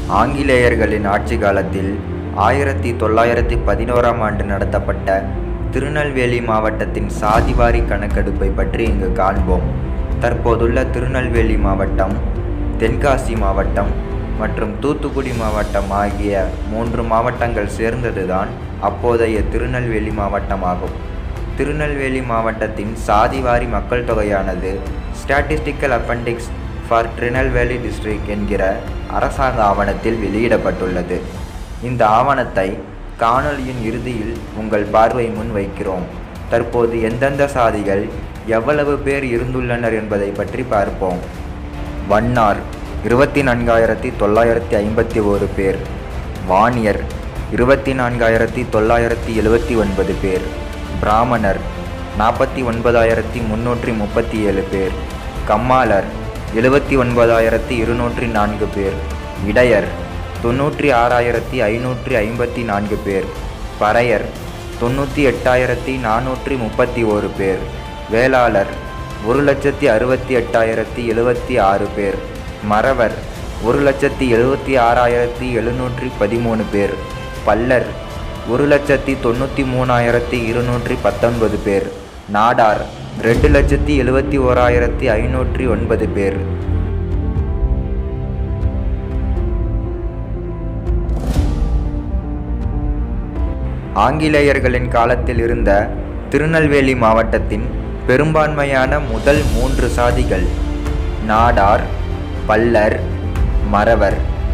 ஆங்கிலேயர்களின் ஆட்சி காலத்தில் ஆயிரத்தி தொள்ளாயிரத்தி பதினோராம் ஆண்டு நடத்தப்பட்ட திருநெல்வேலி மாவட்டத்தின் சாதிவாரி கணக்கெடுப்பை பற்றி இங்கு காண்போம் தற்போதுள்ள திருநெல்வேலி மாவட்டம் தென்காசி மாவட்டம் மற்றும் தூத்துக்குடி மாவட்டம் ஆகிய மூன்று மாவட்டங்கள் சேர்ந்ததுதான் அப்போதைய திருநெல்வேலி மாவட்டமாகும் திருநெல்வேலி மாவட்டத்தின் சாதிவாரி மக்கள் தொகையானது statistical appendix for Tirunelveli district என்கிற அரசாங்க ஆவணத்தில் வெளியிடப்பட்டுள்ளது இந்த ஆவணத்தை காணொளியின் இறுதியில் உங்கள் பார்வை முன் வைக்கிறோம் தற்போது எந்தெந்த சாதிகள் எவ்வளவு பேர் இருந்துள்ளனர் என்பதை பற்றி பார்ப்போம் வண்ணார் இருபத்தி நான்காயிரத்தி தொள்ளாயிரத்தி ஐம்பத்தி ஒரு பேர் வாணியர் இருபத்தி நான்காயிரத்தி தொள்ளாயிரத்தி எழுபத்தி ஒன்பது பேர் பிராமணர் நாற்பத்தி ஒன்பதாயிரத்தி முன்னூற்றி முப்பத்தி ஏழு பேர் கம்மாளர் எழுபத்தி ஒன்பதாயிரத்தி இருநூற்றி நான்கு பேர் இடையர் தொண்ணூற்றி ஆறாயிரத்தி ஐநூற்றி ஐம்பத்தி நான்கு பேர் பறையர் தொண்ணூற்றி எட்டாயிரத்தி நானூற்றி முப்பத்தி ஓரு பேர் வேளாளர் ஒரு லட்சத்தி அறுபத்தி எட்டாயிரத்தி எழுபத்தி ஆறு பேர் மறவர் ஒரு லட்சத்தி எழுபத்தி ஆறாயிரத்தி எழுநூற்றி பதிமூணு பேர் பல்லர் ஒரு லட்சத்தி தொண்ணூற்றி மூணாயிரத்தி இருநூற்றி பத்தொன்பது பேர் நாடார் ரெண்டு லட்சத்தி எழுபத்தி ஓராயிரத்தி ஐநூற்றி ஒன்பது பேர் ஆங்கிலேயர்களின் காலத்தில் இருந்த திருநெல்வேலி மாவட்டத்தின் பெரும்பான்மையான முதல் மூன்று சாதிகள் நாடார் பல்லர் மறவர்